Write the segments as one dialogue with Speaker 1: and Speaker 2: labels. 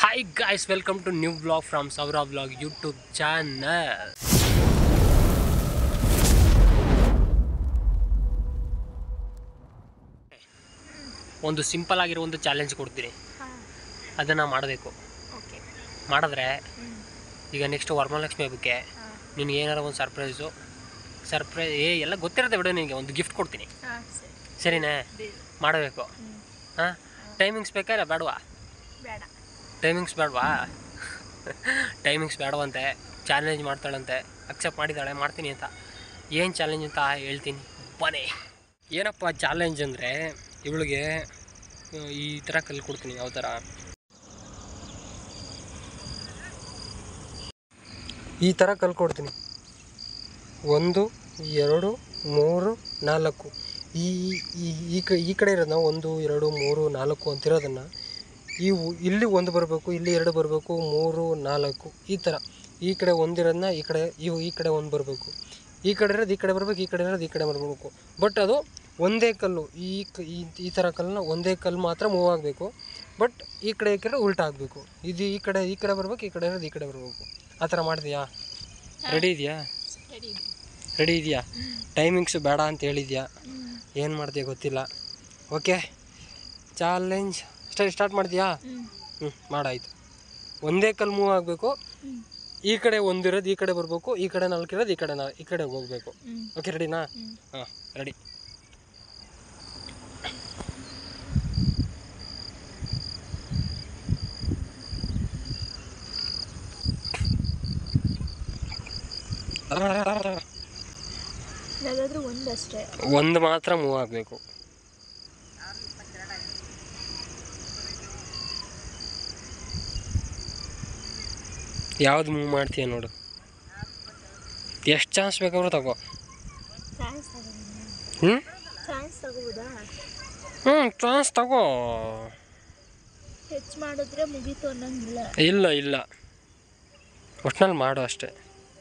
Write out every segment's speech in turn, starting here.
Speaker 1: Hi guys welcome to new blog from Saura blog YouTube channel ಒಂದು simple ಆಗಿರೋ ಒಂದು challenge ಕೊಡ್ತೀನಿ ಅದನ್ನು ಮಾಡಬೇಕು
Speaker 2: ಓಕೆ
Speaker 1: ಮಾಡಿದ್ರೆ ಈಗ ನೆಕ್ಸ್ಟ್ ವರಮಹಾಲಕ್ಷ್ಮಿ ಹಬ್ಬಕ್ಕೆ ನಿನಗೆ ಏನಾರ ಒಂದು ಸರ್ಪ್ರೈಸು ಸರ್ಪ್ರೈಸ್ ಏ ಎಲ್ಲ ಗೊತ್ತಿರುತ್ತೆ ಬಿಡು ನಿನಗೆ ಒಂದು ಗಿಫ್ಟ್ ಕೊಡ್ತೀನಿ
Speaker 2: ಹಾಂ ಸರಿ
Speaker 1: ಸರಿನಾ
Speaker 2: ಬೇಡ
Speaker 1: ಮಾಡಬೇಕು
Speaker 2: ಹ್ಞೂ
Speaker 1: ಹಾಂ ಟೈಮಿಂಗ್ಸ್ ಬೇಕಾ ಬೇಡವಾ
Speaker 2: ಬೇಡ
Speaker 1: ಟೈಮಿಂಗ್ಸ್ ಬೇಡವಾ ಟೈಮಿಂಗ್ಸ್ ಬೇಡವಂತೆ ಚಾಲೆಂಜ್ ಮಾಡ್ತಾಳಂತೆ ಅಕ್ಸೆಪ್ಟ್ ಮಾಡಿದ್ದಾಳೆ ಮಾಡ್ತೀನಿ ಅಂತ ಏನು ಚಾಲೆಂಜ್ ಅಂತ ಹೇಳ್ತೀನಿ ಬನ್ನಿ ಏನಪ್ಪ ಚಾಲೆಂಜ್ ಅಂದರೆ ಇವಳಿಗೆ ಈ ಥರ ಕಲ್ಲು ಕೊಡ್ತೀನಿ ಯಾವ ಥರ ಈ ಥರ ಕಲ್ಲು ಕೊಡ್ತೀನಿ ಒಂದು ಎರಡು ಮೂರು ನಾಲ್ಕು ಈ ಈ ಈ ಕ ಈ ಕಡೆ ಇರೋದನ್ನ ಒಂದು ಎರಡು ಮೂರು ನಾಲ್ಕು ಅಂತಿರೋದನ್ನು ಇವು ಇಲ್ಲಿ ಒಂದು ಬರಬೇಕು ಇಲ್ಲಿ ಎರಡು ಬರಬೇಕು ಮೂರು ನಾಲ್ಕು ಈ ಥರ ಈ ಕಡೆ ಒಂದಿರೋದನ್ನ ಈ ಕಡೆ ಇವು ಈ ಕಡೆ ಒಂದು ಬರಬೇಕು ಈ ಕಡೆ ಇರೋದು ಈ ಕಡೆ ಬರಬೇಕು ಈ ಕಡೆ ಇರೋದು ಈ ಕಡೆ ಬರಬೇಕು ಬಟ್ ಅದು ಒಂದೇ ಕಲ್ಲು ಈ ಕ ಈ ಈ ಥರ ಕಲ್ಲನ್ನ ಒಂದೇ ಕಲ್ಲು ಮಾತ್ರ ಮೂವ್ ಆಗಬೇಕು ಬಟ್ ಈ ಕಡೆ ಈ ಕಡೆ ಉಲ್ಟಾ ಆಗಬೇಕು ಇದು ಈ ಕಡೆ ಈ ಕಡೆ ಬರ್ಬೇಕು ಈ ಕಡೆ ಇರೋದು ಈ ಕಡೆ ಬರಬೇಕು ಆ ಥರ ಮಾಡಿದ್ಯಾ ರೆಡಿ ಇದೆಯಾ
Speaker 2: ಸರಿ
Speaker 1: ರೆಡಿ ಇದೆಯಾ ಟೈಮಿಂಗ್ಸ್ ಬೇಡ ಅಂತ ಹೇಳಿದ್ಯಾ ಏನು ಮಾಡ್ತೀಯ ಗೊತ್ತಿಲ್ಲ ಓಕೆ ಚಾಲೆಂಜ್ ಸ್ಟಾರ್ಟ್ ಸ್ಟಾರ್ಟ್ ಮಾಡ್ತೀಯಾ
Speaker 2: ಹ್ಞೂ
Speaker 1: ಹ್ಞೂ ಮಾಡಾಯ್ತು ಒಂದೇ ಕಲ್ಲು ಮೂವ್ ಆಗಬೇಕು
Speaker 2: ಹ್ಞೂ
Speaker 1: ಈ ಕಡೆ ಒಂದಿರೋದು ಈ ಕಡೆ ಬರಬೇಕು ಈ ಕಡೆ ನಾಲ್ಕು ಇರೋದು ಈ ಕಡೆ ನಾ ಈ ಕಡೆ ಹೋಗಬೇಕು
Speaker 2: ಹ್ಞೂ
Speaker 1: ಓಕೆ ರೆಡಿನಾ
Speaker 2: ಹ್ಞೂ
Speaker 1: ಹಾಂ ರೆಡಿ
Speaker 2: ಯಾವುದಾದ್ರೂ ಒಂದಷ್ಟೇ
Speaker 1: ಒಂದು ಮಾತ್ರ ಮೂವ್ ಆಗಬೇಕು ಯಾವ್ದು ಮೂವ್ ಮಾಡ್ತೀಯ ನೋಡು ಎಷ್ಟು ಚಾನ್ಸ್ ಬೇಕಾದ್ರೂ ತಗೋ
Speaker 2: ಚಾನ್ಸ್ ತಗೋಬೋದಾ
Speaker 1: ಹ್ಞೂ
Speaker 2: ಚಾನ್ಸ್ ತಗೋಬೋದಾ
Speaker 1: ಹ್ಞೂ ಚಾನ್ಸ್ ತಗೋ
Speaker 2: ಹೆಚ್ಚು ಮಾಡಿದ್ರೆ ಮುಗೀತು ಅನ್ನೋಂಗಿಲ್ಲ
Speaker 1: ಇಲ್ಲ ಇಲ್ಲ ಒಟ್ನಲ್ಲಿ ಮಾಡು ಅಷ್ಟೇ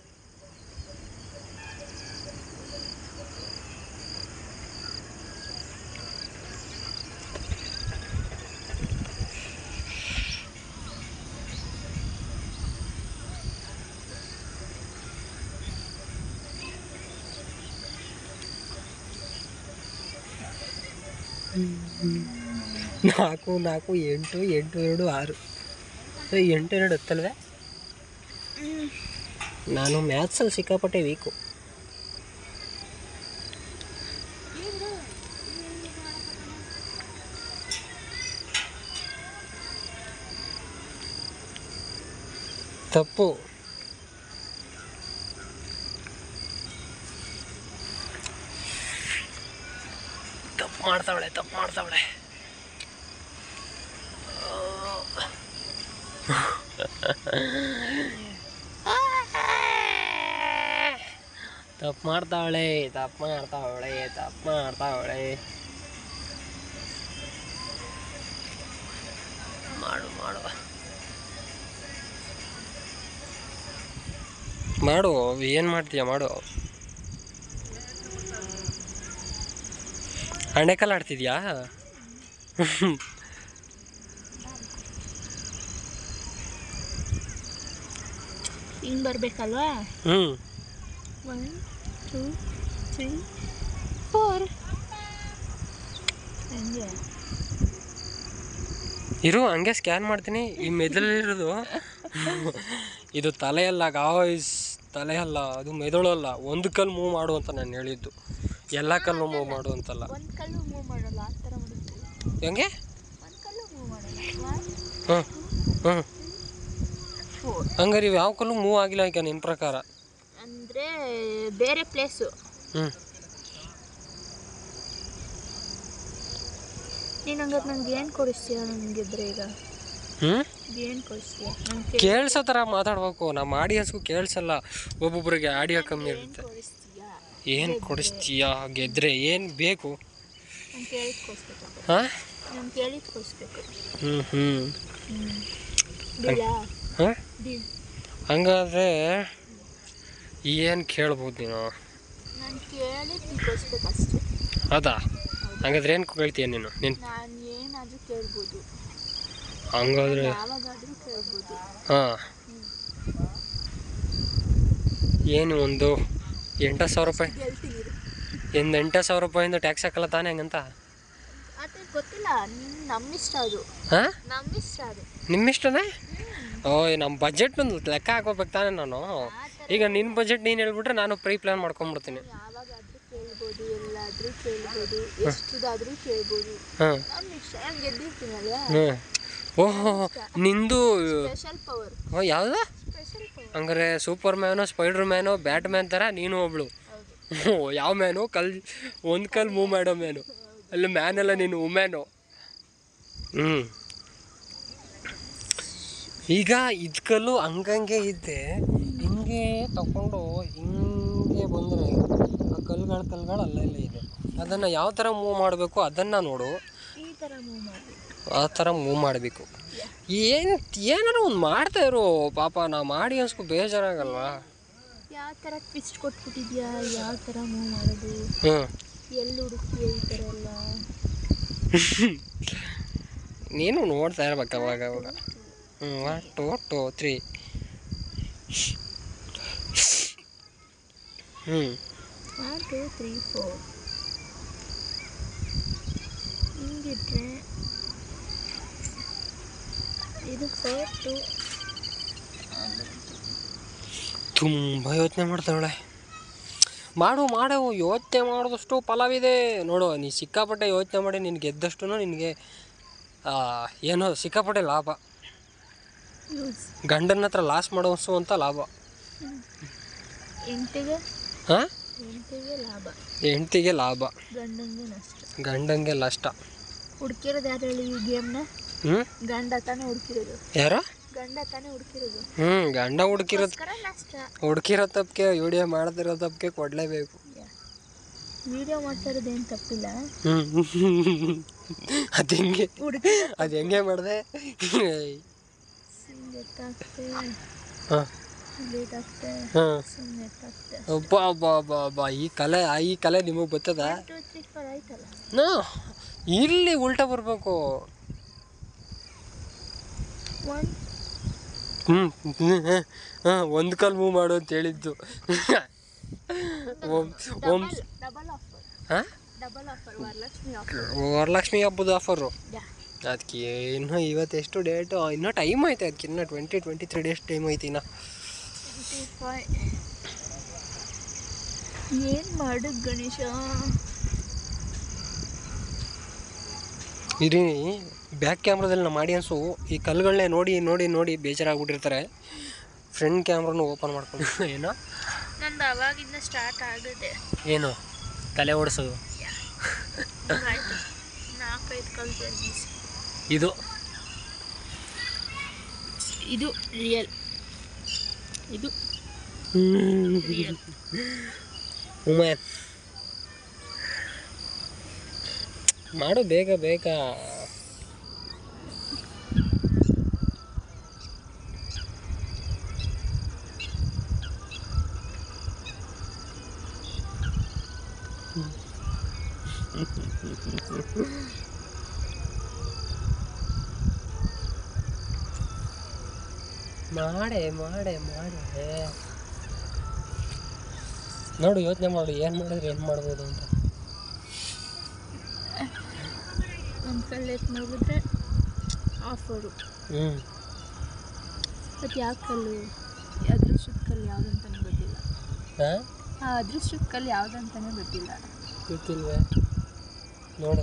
Speaker 1: ನಾಲ್ಕು ನಾಲ್ಕು ಎಂಟು ಎಂಟು ಎರಡು ಆರು ಏ, ಎಂಟು ಎರಡು ಹತ್ತಲ್ವೇ ನಾನು ಮ್ಯಾಥ್ಸಲ್ಲಿ ಸಿಕ್ಕಾಪಟ್ಟೆ ವೀಕು ತಪ್ಪು ತಪ್ಪು ಮಾಡ್ತಾವಳೆ ತಪ್ಪು ಮಾಡ್ತಾವಳೆ ತಪ್ಪು ಮಾಡ್ತಾವಳೆ ತಪ್ಪು ಮಾಡ್ತಾವಳೆ ತಪ್ಪು ಮಾಡ್ತಾವಳೆ ಮಾಡು ಮಾಡು ಮಾಡು ಏನು ಮಾಡ್ತೀಯ ಮಾಡು ಹಣೆಕಲ್ ಆಡ್ತಿದ್ಯಾ
Speaker 2: ಹಿಂಗೆ ಬರಬೇಕಲ್ವಾ
Speaker 1: ಹ್ಞೂ
Speaker 2: ಒನ್ ಟೂ ತ್ರೀ ಫೋರ್ ಹಂಗೆ
Speaker 1: ಇರು ಹಂಗೆ ಸ್ಕ್ಯಾನ್ ಮಾಡ್ತೀನಿ ಈ ಮೆದುಳಲ್ಲಿರೋದು ಇದು ತಲೆಯಲ್ಲ ಗಾಯ್ಸ್ ತಲೆ ಅಲ್ಲ ಅದು ಮೆದುಳು ಅಲ್ಲ ಒಂದು ಕಲ್ಲು ಮೂವ್ ಮಾಡು ಅಂತ ನಾನು ಹೇಳಿದ್ದು ಎಲ್ಲ ಕಲ್ಲು ಮೂವ್ ಮಾಡು ಅಂತಲ್ಲ
Speaker 2: ಒಂದು ಕಲ್ಲು ಮೂವ್ ಮಾಡಲ್ಲ ಆ ಥರ ಮಾಡಿದ್ವಿ
Speaker 1: ಹೆಂಗೆ
Speaker 2: ಒಂದು ಕಲ್ಲು ಮೂವ್ ಮಾಡಲ್ಲ ಒನ್
Speaker 1: ಹ್ಞೂ ಹ್ಞೂ
Speaker 2: ಫೋರ್
Speaker 1: ಹಂಗಾರೆ ಇವು ಯಾವ ಕಲ್ಲು ಮೂವ್ ಆಗಿಲ್ಲ ಈಗ ನಿನ್ನ ಪ್ರಕಾರ
Speaker 2: ಅಂದರೆ ಬೇರೆ ಪ್ಲೇಸು
Speaker 1: ಹ್ಞೂ
Speaker 2: ನೀನು ಹಂಗಾರೆ ನಂಗೆ ಏನು ಕೊಡಿಸ್ತೀಯ ನನಗಿದ್ರೆ ಈಗ
Speaker 1: ಹ್ಞೂ
Speaker 2: ಏನು ಕೊಡಿಸ್ತೀಯ ನಂಗೆ
Speaker 1: ಕೇಳಿಸೋ ಥರ ಮಾತಾಡ್ಬೇಕು ನಮ್ಮ ಆಡಿಯನ್ಸ್ಗೂ ಕೇಳಿಸಲ್ಲ ಒಬ್ಬೊಬ್ಬರಿಗೆ ಆಡಿಯೋ ಕಮ್ಮಿ
Speaker 2: ಏನು
Speaker 1: ಇರುತ್ತೆ
Speaker 2: ಕೊಡಿಸ್ತೀಯ
Speaker 1: ಏನು ಕೊಡಿಸ್ತೀಯಾ ಗೆದ್ರೆ ಏನು ಬೇಕು
Speaker 2: ನಾನು ಕೇಳಿದ್ ಕೊಡಿಸ್ಬೇಕು
Speaker 1: ಹಾಂ
Speaker 2: ನಾನು ಕೇಳಿದ್ ಕೊಡಿಸ್ಬೇಕು
Speaker 1: ಹ್ಞೂ ಹ್ಞೂ
Speaker 2: ಹ್ಞೂ ಬಿಲ್ಲ
Speaker 1: ಹಾಂ
Speaker 2: ಬಿಲ್
Speaker 1: ಹಂಗಾದ್ರೆ ಏನು ಕೇಳ್ಬೋದು ನೀನು
Speaker 2: ನಾನು ಕೇಳಿದ್ ನೀನು ಕೊಡಿಸ್ಬೇಕು ಅಷ್ಟೇ
Speaker 1: ಅದಾ ಹಂಗಾದ್ರೆ ಏನು ಕೇಳ್ತೀಯ ನೀನು ನೀನು
Speaker 2: ನಾನು ಏನಾದರೂ ಕೇಳ್ಬೋದು
Speaker 1: ಹಂಗಾದ್ರೆ
Speaker 2: ಯಾವಾಗಾದರೂ ಕೇಳ್ಬೋದು
Speaker 1: ಹಾಂ ಏನು ಒಂದು ಎಂಟು ಸಾವಿರ ರೂಪಾಯಿ
Speaker 2: ಗೆಲ್ತೀನಿ ಇರು.
Speaker 1: ಒಂದು ಎಂಟು ಸಾವಿರ ರೂಪಾಯಿಂದ ಟ್ಯಾಕ್ಸ್ ಹಾಕಲ್ಲ ತಾನೇ ಹಂಗಂತ
Speaker 2: ಅದು ಗೊತ್ತಿಲ್ಲ ನಿನ್ ನಮ್ಮಿಷ್ಟ ಅದು
Speaker 1: ಹಾಂ
Speaker 2: ನಮ್ಮಿಷ್ಟ ಅದು
Speaker 1: ನಿಮ್ಮಿಷ್ಟನೇ ಓಯ್ ನಮ್ಮ ಬಜೆಟ್ ಒಂದು ಲೆಕ್ಕ ಹಾಕೋಬೇಕು ತಾನೇ ನಾನು ಈಗ ನಿನ್ನ ಬಜೆಟ್ ನೀನು ಹೇಳ್ಬಿಟ್ರೆ ನಾನು ಪ್ರೀ ಪ್ಲ್ಯಾನ್ ಮಾಡ್ಕೊಂಬಿಡ್ತೀನಿ
Speaker 2: ಯಾವಾಗಾದ್ರೂ ಕೇಳ್ಬೋದು ಎಲ್ಲಾದ್ರೂ ಕೇಳ್ಬೋದು ಎಷ್ಟುದಾದ್ರೂ ಕೇಳ್ಬೋದು
Speaker 1: ಹಾಂ
Speaker 2: ನಮ್ಮ ಇಷ್ಟ ನಾನು ಗೆದ್ದಿರ್ತೀನಲ್ಲ
Speaker 1: ಹ್ಞೂ ಓಹೋ ನಿಂದು
Speaker 2: ಸ್ಪೆಷಲ್ ಪವರ್
Speaker 1: ಓ ಯಾವ್ದು
Speaker 2: ಸ್ಪೆಷಲ್ ಪವರ್
Speaker 1: ಹಂಗಾರೆ superman spiderman batman ಥರ ನೀನು ಒಬ್ಳು
Speaker 2: ಹೌದು
Speaker 1: ಓ ಯಾವ ಮ್ಯಾನು ಕಲ್ ಒಂದು ಕಲ್ ಮೂವ್ ಮಾಡೋ ಮ್ಯಾನು ಅಲ್ಲಿ ಮ್ಯಾನ್ ಅಲ್ಲ ನೀನು ವುಮ್ಯಾನು ಹ್ಞೂ ಈಗ ಇದ್ ಕಲ್ಲು ಹಂಗಂಗೆ ಇದ್ದೆ ಹಿಂಗೆ ತಗೊಂಡು ಹಿಂಗೆ ಬಂದರೆ ಆ ಕಲ್ಗಳು ಕಲ್ಗಳು ಅಲ್ಲೆಲ್ಲ ಇದೆ ಅದನ್ನು ಯಾವ ಥರ ಮೂವ್ ಮಾಡಬೇಕು ಅದನ್ನು ನೋಡು
Speaker 2: ಈ ಥರ ಮೂವ್ ಮಾಡಬೇಕು
Speaker 1: ಆ ಥರ ಮೂವ್ ಮಾಡಬೇಕು ಏನು ಏನಾರು ಒಂದು ಮಾಡ್ತಾ ಇರು ಪಾಪ ನಾ ಮಾಡಿ ಅನ್ಸ್ಕೊ ಬೇಜಾರಾಗಲ್ವಾ
Speaker 2: ಯಾವ ಥರ ಟ್ವಿಸ್ಟ್ ಕೊಟ್ಬಿಟ್ಟಿದ್ಯಾ ಯಾವ ಥರ ಮೂವ್ ಮಾಡೋದು
Speaker 1: ಹ್ಞೂ
Speaker 2: ಎಲ್ಲಿ ಹುಡುಕ್ತೀಯ ಈ ಥರ ಎಲ್ಲ
Speaker 1: ನೀನು ನೋಡ್ತಾ ಇರ್ಬೇಕು ಅವಾಗ ಅವಾಗ ಹ್ಞೂ ಒನ್ ಟು ಟು ತ್ರೀ ಹ್ಞೂ
Speaker 2: ಒನ್ ಟೂ ತ್ರೀ ಫೋರ್ ಹಿಂಗಿಟ್ರೆ ಇದು ಫೋರ್ ಟು
Speaker 1: ತುಂಬ ಯೋಚನೆ ಮಾಡ್ತಾಳೆ ಮಾಡು ಮಾಡು ಯೋಚನೆ ಮಾಡಿದಷ್ಟು ಫಲವಿದೆ ನೋಡು ನೀ ಸಿಕ್ಕಾಪಟ್ಟೆ ಯೋಚನೆ ಮಾಡಿ ನಿನ್ಗೆ ಗೆದ್ದಷ್ಟು ನಿನಗೆ ಏನೋ ಸಿಕ್ಕಾಪಟ್ಟೆ ಲಾಭ
Speaker 2: ಯೂಸ್
Speaker 1: ಗಂಡನ ಹತ್ರ ಲಾಸ್ ಮಾಡೋಸು ಅಂತ ಲಾಭ
Speaker 2: ಎಂಟಿಗೆ
Speaker 1: ಹಾಂ
Speaker 2: ಎಂಟಿಗೆ ಲಾಭ
Speaker 1: ಹೆಂಡ್ತಿಗೆ ಲಾಭ
Speaker 2: ಗಂಡಂಗೆ ನಷ್ಟ
Speaker 1: ಗಂಡಂಗೆ ನಷ್ಟ
Speaker 2: ಹುಡ್ಕಿರೋದು ಯಾರು ಹೇಳಿ ಈ ಗೇಮ್ನ
Speaker 1: ಹ್ಞೂ
Speaker 2: ಗಂಡ ತಾನೇ ಹುಡ್ಕಿರೋದು
Speaker 1: ಯಾರು
Speaker 2: ಗಂಡ ತಾನೇ ಹುಡ್ಕಿರೋದು
Speaker 1: ಹ್ಞೂ ಗಂಡ ಹುಡುಕಿರೋದು
Speaker 2: ಅದಕ್ಕೋಸ್ಕರ ನಷ್ಟ
Speaker 1: ಹುಡುಕಿರೋ ತಪ್ಪಿಗೆ ವಿಡಿಯೋ ಮಾಡ್ತಿರೋ ತಪ್ಪಿಗೆ ಕೊಡಲೇಬೇಕು
Speaker 2: ವಿಡಿಯೋ ಮಾಡ್ತಾ ಇರೋದೇನು ತಪ್ಪಿಲ್ಲ
Speaker 1: ಹ್ಞೂ ಅದು ಹೆಂಗೆ
Speaker 2: ಹುಡುಕಿ
Speaker 1: ಅದು ಹೆಂಗೆ ಮಾಡಿದೆ
Speaker 2: ಗೊತ್ತಾಗ್ತೆ
Speaker 1: ಹಾಂ
Speaker 2: ಲೇಟ್ ಆಗ್ತೆ
Speaker 1: ಹಾಂ
Speaker 2: ಸುಮ್ಮನೆ ಆಗ್ತೆ
Speaker 1: ಒಬ್ಬ ಒಬ್ಬ ಒಬ್ಬ ಒಬ್ಬ ಈ ಕಲೆ ಆ ಈ ಕಲೆ ನಿಮಗೆ ಬರ್ತದ
Speaker 2: ಟೂ ತ್ರೀ ಫೋರ್ ಆಯ್ತಲ್ಲ
Speaker 1: ನಾ ಇಲ್ಲಿ ಉಲ್ಟಾ ಬರಬೇಕು
Speaker 2: ಒನ್
Speaker 1: ಹ್ಞೂ ಹಾಂ ಒಂದು ಕಾಲು ಮೂವ್ ಮಾಡು ಅಂತ ಹೇಳಿದ್ದು ಓಮ್ ಓಮ್
Speaker 2: ಡಬಲ್ ಆಫರ್
Speaker 1: ಹಾಂ
Speaker 2: double offer Varalakshmi offer
Speaker 1: Varalakshmi ಹಬ್ಬದ ಆಫರು
Speaker 2: ಯಾ
Speaker 1: ಅದಕ್ಕೆ ಇನ್ನು ಇವತ್ತು ಎಷ್ಟು ಡೇಟು ಇನ್ನೂ ಟೈಮ್ ಐತೆ ಅದಕ್ಕೆ ಇನ್ನೂ twenty twenty three days time ಐತೆ ಇನ್ನು
Speaker 2: ಟ್ವೆಂಟಿ ಫೈ ಏನು ಮಾಡು ಗಣೇಶ
Speaker 1: ಇರಿ ಬ್ಯಾಕ್ ಕ್ಯಾಮ್ರಾದಲ್ಲಿ ನಮ್ಮ ಆಡಿಯನ್ಸು ಈ ಕಲ್ಲುಗಳನ್ನೇ ನೋಡಿ ನೋಡಿ ನೋಡಿ ಬೇಜಾರಾಗ್ಬಿಟ್ಟಿರ್ತಾರೆ ಫ್ರಂಟ್ ಕ್ಯಾಮ್ರಾನು ಓಪನ್ ಮಾಡ್ಕೊಂಡು ಏನೋ
Speaker 2: ನಂದು ಅವಾಗಿಂದ ಸ್ಟಾರ್ಟ್ ಆಗಿದೆ
Speaker 1: ಏನು ತಲೆ ಓಡಿಸೋದು
Speaker 2: ಆಯ್ತು ನಾಲ್ಕೈದು ಕಲ್ ಜರ್ನೀಸ್
Speaker 1: ಇದು
Speaker 2: ಇದು ರಿಯಲ್ ಇದು ರಿಯಲ್
Speaker 1: ಉಮೇನ್ ಮಾಡು ಬೇಗ ಬೇಗ ಮಾಡೆ ಮಾಡೆ ಮಾಡೆ ನೋಡು ಯೋಚನೆ ಮಾಡು ಏನು ಮಾಡಿದ್ರೆ ಏನು ಮಾಡ್ಬೋದು ಅಂತ
Speaker 2: ಒಂದು ಕಲ್ಲು ಎತ್ತು ನೋಡಿದ್ರೆ ಆಫರು
Speaker 1: ಹ್ಞೂ
Speaker 2: ಬಟ್ ಯಾವ ಕಲ್ಲು ಅದೃಷ್ಟದ ಕಲ್ಲು ಯಾವುದಂತಾನೆ ಗೊತ್ತಿಲ್ಲ
Speaker 1: ಹಾಂ
Speaker 2: ಆ ಅದೃಷ್ಟದ ಕಲ್ಲು ಯಾವುದಂತಾನೆ ಗೊತ್ತಿಲ್ಲ
Speaker 1: ಗೊತ್ತಿಲ್ವೇ ನೋಡು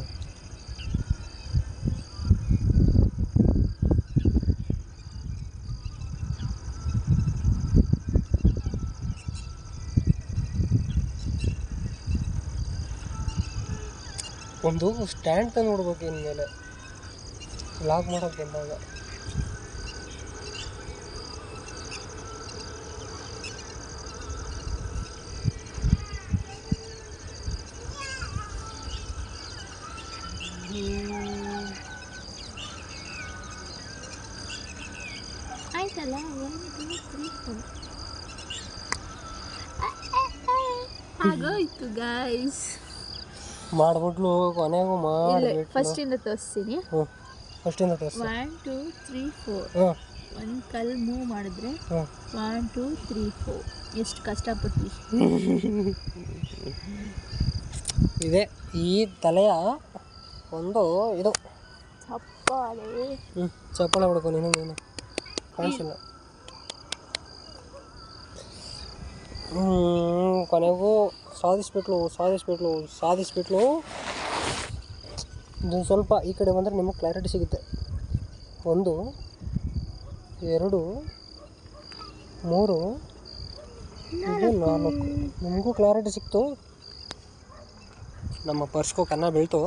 Speaker 1: ಒಂದು ಸ್ಟ್ಯಾಂಡ್ ತಂದು ನೋಡ್ಬೇಕು ಇನ್ಮೇಲೆ ಲಾಕ್ ಮಾಡೋಕೆ ಬಂದಾಗ
Speaker 2: ಆಯ್ತಲ್ಲ ಒನ್ ಟೂ ತ್ರೀ ಫೋರ್ ಆಗೋಯ್ತು ಗಾಯ್ಸ್
Speaker 1: ಮಾಡ್ಬಿಟ್ಲು ಕೊನೆಗೂ
Speaker 2: ಇಲ್ಲ
Speaker 1: ಮಾಡಿಬಿಟ್ಲು
Speaker 2: ಫಸ್ಟಿಂದ ತೋರಿಸ್ತೀನಿ
Speaker 1: ಹ್ಞೂ ಫಸ್ಟಿಂದ ತೋರಿಸಿ
Speaker 2: ಒನ್ ಟೂ ತ್ರೀ ಫೋರ್
Speaker 1: ಹಾಂ
Speaker 2: ಒಂದು ಕಲ್ಲು ಮೂವ್ ಮಾಡಿದ್ರೆ
Speaker 1: ಹಾಂ
Speaker 2: ಒನ್ ಟೂ ತ್ರೀ ಫೋರ್ ಎಷ್ಟು ಕಷ್ಟಪಟ್ವಿ
Speaker 1: ಇದೆ ಈ ತಲೆಯ ಒಂದು ಇದು
Speaker 2: ಚಪ್ಪಾಳೆ
Speaker 1: ಹ್ಞೂ ಚಪ್ಪಳ ಹೊಡ್ಕೊ ನೀನು ನೀನು ಕಾಣಿಸಿಲ್ಲ ಹ್ಞೂ ಕೊನೆಗೂ ಸಾಧಿಸ್ಬಿಟ್ಲು ಸಾಧಿಸ್ಬಿಟ್ಲು ಸಾಧಿಸ್ಬಿಟ್ಲು ಇದು ಸ್ವಲ್ಪ ಈ ಕಡೆ ಬಂದರೆ ನಿಮಗೆ ಕ್ಲಾರಿಟಿ ಸಿಗುತ್ತೆ ಒಂದು ಎರಡು ಮೂರು ಇದು ನಾಲ್ಕು ನಿಮಗೂ ಕ್ಲಾರಿಟಿ ಸಿಕ್ತು ನಮ್ಮ ಪರ್ಸ್ಗೂ ಕನ್ನ ಬೀಳ್ತು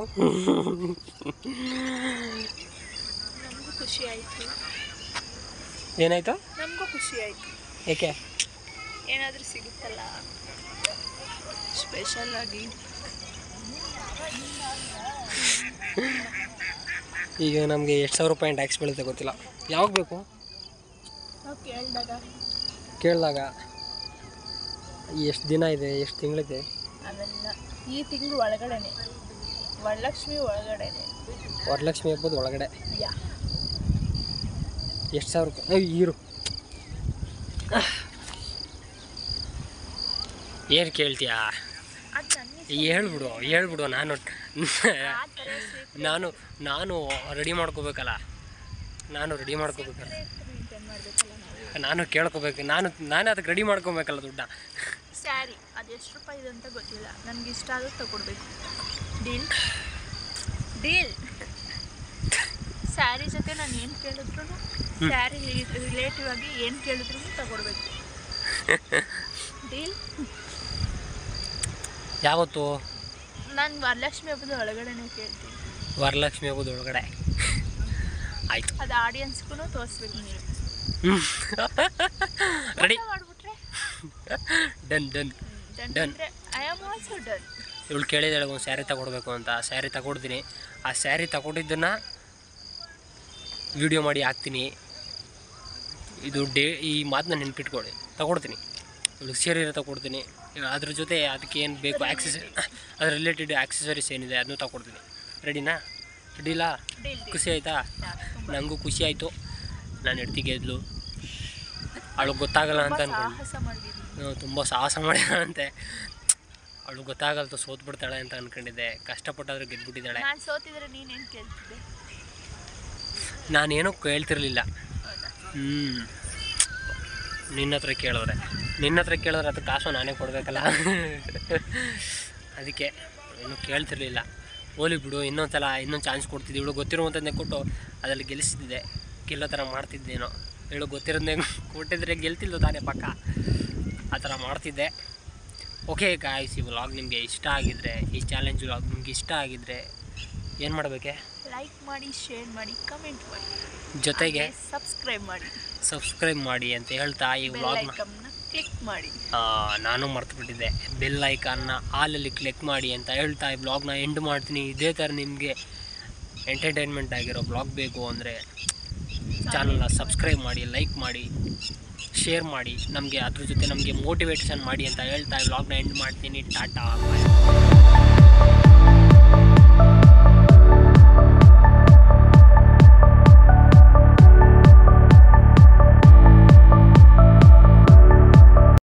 Speaker 2: ನಮಗೂ ಖುಷಿ ಆಯಿತು
Speaker 1: ಏನಾಯ್ತು
Speaker 2: ನಮಗೂ ಖುಷಿ ಆಯಿತು
Speaker 1: ಏಕೆ
Speaker 2: ಏನಾದರೂ ಸಿಗುತ್ತಲ್ಲ ಸ್ಪೆಷಲ್ ಆಗಿ
Speaker 1: ಈಗ ನಮಗೆ ಎಷ್ಟು ಸಾವಿರ ರೂಪಾಯಿ ಟ್ಯಾಕ್ಸ್ ಬೀಳುತ್ತೆ ಗೊತ್ತಿಲ್ಲ ಯಾವಾಗ ಬೇಕು
Speaker 2: ನಾವು ಕೇಳಿದಾಗ
Speaker 1: ಕೇಳಿದಾಗ ಎಷ್ಟು ದಿನ ಇದೆ ಎಷ್ಟು ತಿಂಗಳಿದೆ
Speaker 2: ಅವೆಲ್ಲ ಈ ತಿಂಗಳು ಒಳಗಡೆನೆ ವರಲಕ್ಷ್ಮಿ ಒಳಗಡೆನೆ
Speaker 1: ವರಲಕ್ಷ್ಮಿ ಹಬ್ಬದ ಒಳಗಡೆ
Speaker 2: ಯಾ
Speaker 1: ಎಷ್ಟು ಸಾವಿರ ರೂಪಾಯಿ ಅಯ್ಯೋ, ಇರು ಏನು ಕೇಳ್ತೀಯಾ
Speaker 2: ಅದು ನನಗೆ
Speaker 1: ಹೇಳ್ಬಿಡು ಹೇಳ್ಬಿಡು ನಾನು
Speaker 2: ಆ ಥರ
Speaker 1: ನಾನು ನಾನು ರೆಡಿ ಮಾಡ್ಕೋಬೇಕಲ್ಲ ನಾನು ರೆಡಿ ಮಾಡ್ಕೋಬೇಕಲ್ಲ
Speaker 2: ಮೇಂಟೈನ್ ಮಾಡಬೇಕಲ್ಲ ನಾವು
Speaker 1: ನಾನು ಕೇಳ್ಕೊಬೇಕು ನಾನು ನಾನೇ ಅದಕ್ಕೆ ರೆಡಿ ಮಾಡ್ಕೊಬೇಕಲ್ಲ ದುಡ್ಡ
Speaker 2: ಸ್ಯಾರಿ ಅದು ಎಷ್ಟು ರೂಪಾಯಿ ಇದೆ ಅಂತ ಗೊತ್ತಿಲ್ಲ ನನಗೆ ಇಷ್ಟ ಆಗೋದು ತಗೊಡ್ಬೇಕು ಡೀಲ್ ಡೀಲ್ ಸ್ಯಾರಿ ಜೊತೆ ನಾನು ಏನು ಕೇಳಿದ್ರು ಸ್ಯಾರಿ ರಿಲೇಟಿವ್ ಆಗಿ ಏನು ಕೇಳಿದ್ರು ತಗೊಡ್ಬೇಕು ಡೀಲ್
Speaker 1: ಯಾವತ್ತು
Speaker 2: ನಾನು ವರಲಕ್ಷ್ಮಿ ಹಬ್ಬದ ಒಳಗಡೆನೆ ಕೇಳ್ತೀನಿ
Speaker 1: ವರಲಕ್ಷ್ಮಿ ಹಬ್ಬದ ಒಳಗಡೆ ಆಯ್ತು
Speaker 2: ಅದು ಆಡಿಯನ್ಸ್ಗೂ ತೋರಿಸ್ಬೇಕು ನೀವು
Speaker 1: ರೆಡಿ
Speaker 2: ಊಟ ಮಾಡ್ಬಿಟ್ರೆ
Speaker 1: ಡನ್ ಡನ್
Speaker 2: ಡನ್
Speaker 1: Done.
Speaker 2: ಅಂದರೆ ಐ ಆಮ್ ಆಲ್ಸೋ ಡನ್
Speaker 1: ಇವಳು ಕೇಳಿದಾಳೆ ಒಂದು ಸ್ಯಾರಿ ತಗೊಡ್ಬೇಕು ಅಂತ ಸ್ಯಾರಿ ತಗೊಡ್ತೀನಿ ಆ ಸ್ಯಾರಿ ತಗೊಂಡಿದ್ದನ್ನು ವಿಡಿಯೋ ಮಾಡಿ ಹಾಕ್ತೀನಿ ಇದು ಡೇ ಈ ಮಾತನ್ನ ನೆನ್ಪಿಟ್ಕೊಳ್ಳಿ ತಗೊಡ್ತೀನಿ ಇವಳಿಗೆ ಸೀರೆ ತಗೊಡ್ತೀನಿ ಅದ್ರ ಜೊತೆ ಅದಕ್ಕೆ ಏನು ಬೇಕು ಆಕ್ಸೆಸ್ ಅದ್ರ ರಿಲೇಟೆಡ್ ಆಕ್ಸೆಸರೀಸ್ ಏನಿದೆ ಅದನ್ನು ತಗೊಡ್ತೀನಿ ರೆಡಿನಾ ರೆಡಿಲಾ
Speaker 2: ಡೀಲ್
Speaker 1: ಖುಷಿ ಆಯಿತಾ ನನಗೂ ಖುಷಿ ಆಯಿತು ನಾನು ಹೆಡ್ತಿ ಗೆದ್ಲು ಅವಳಿಗೆ ಗೊತ್ತಾಗಲ್ಲ ಅಂತ ಅನ್ಕೊಂಡು
Speaker 2: ಸಾಹಸ ಮಾಡಿದ್ದೀನಿ
Speaker 1: ತುಂಬ ಸಾಹಸ ಮಾಡಿದಾಳಂತೆ ಅವಳು ಗೊತ್ತಾಗಲ್ತು ಸೋತ್ ಬಿಡ್ತಾಳೆ ಅಂತ ಅನ್ಕೊಂಡಿದ್ದೆ ಕಷ್ಟಪಟ್ಟಾದ್ರೂ ಗೆದ್ಬಿಟ್ಟಿದ್ದಾಳೆ
Speaker 2: ನಾನು ಸೋತಿದ್ರೆ ನೀನೇನು ಕೇಳ್ತಿದ್ದೆ
Speaker 1: ನಾನೇನೋ ಕೇಳ್ತಿರ್ಲಿಲ್ಲ
Speaker 2: ಹೌದಾ
Speaker 1: ಹ್ಞೂ ನಿನ್ನ ಹತ್ರ ಕೇಳಿದ್ರೆ ನಿನ್ನ ಹತ್ರ ಕೇಳಿದ್ರೆ ಅದು ಕಾಸು ನಾನೇ ಕೊಡಬೇಕಲ್ಲ ಅದಕ್ಕೆ ಏನು ಕೇಳ್ತಿರ್ಲಿಲ್ಲ ಹೋಲಿ ಬಿಡು ಇನ್ನೊಂದು ಸಲ ಇನ್ನೊಂದು ಚಾನ್ಸ್ ಕೊಡ್ತಿದ್ದೆ ಇವಳು ಗೊತ್ತಿರುವಂಥದ್ದೇ ಕೊಟ್ಟು ಅದರಲ್ಲಿ ಗೆಲ್ಲಿಸ್ತಿದ್ದೆ ಗೆಲ್ಲೋ ಥರ ಮಾಡ್ತಿದ್ದೇನೋ ಇವಳು ಗೊತ್ತಿರೋದನ್ನೇ ಕೊಟ್ಟಿದ್ರೆ ಗೆಲ್ತಿಲ್ಲ ತಾನೇ ಪಕ್ಕ ಆ ಥರ ಮಾಡ್ತಿದ್ದೆ ಓಕೆ ಗಾಯ್ಸ್ ಈ ವ್ಲಾಗ್ ನಿಮಗೆ ಇಷ್ಟ ಆಗಿದ್ರೆ ಈ ಚಾಲೆಂಜ್ ವ್ಲಾಗ್ ನಿಮ್ಗೆ ಇಷ್ಟ ಆಗಿದ್ರೆ ಏನು ಮಾಡಬೇಕೆ
Speaker 2: ಲೈಕ್ ಮಾಡಿ ಶೇರ್ ಮಾಡಿ ಕಮೆಂಟ್ ಮಾಡಿ
Speaker 1: ಜೊತೆಗೆ
Speaker 2: ಸಬ್ಸ್ಕ್ರೈಬ್ ಮಾಡಿ
Speaker 1: ಸಬ್ಸ್ಕ್ರೈಬ್ ಮಾಡಿ ಅಂತ ಹೇಳ್ತಾ ಈ
Speaker 2: ಬೆಲ್
Speaker 1: ವ್ಲಾಗ್ನ
Speaker 2: ಐಕನ್ನ ಕ್ಲಿಕ್ ಮಾಡಿ
Speaker 1: ನಾನು ಮರ್ತು ಬಿಟ್ಟಿದ್ದೆ ಬೆಲ್ ಐಕಾನ್ನ ಆಲಲ್ಲಿ ಕ್ಲಿಕ್ ಮಾಡಿ ಅಂತ ಹೇಳ್ತಾ ಈ ಬ್ಲಾಗ್ನ ಎಂಡ್ ಮಾಡ್ತೀನಿ ಇದೇ ಥರ ನಿಮಗೆ ಎಂಟರ್ಟೈನ್ಮೆಂಟ್ ಆಗಿರೋ ಬ್ಲಾಗ್ ಬೇಕು ಅಂದರೆ ಚಾನಲ್ನ ಸಬ್ಸ್ಕ್ರೈಬ್ ಮಾಡಿ ಲೈಕ್ ಮಾಡಿ ಶೇರ್ ಮಾಡಿ ನಮಗೆ ಅದ್ರ ಜೊತೆ ನಮಗೆ ಮೋಟಿವೇಶನ್ ಮಾಡಿ ಅಂತ ಹೇಳ್ತಾ ಈ ಬ್ಲಾಗ್ನ ಎಂಡ್ ಮಾಡ್ತೀನಿ ಟಾಟಾ ಬಾಯ್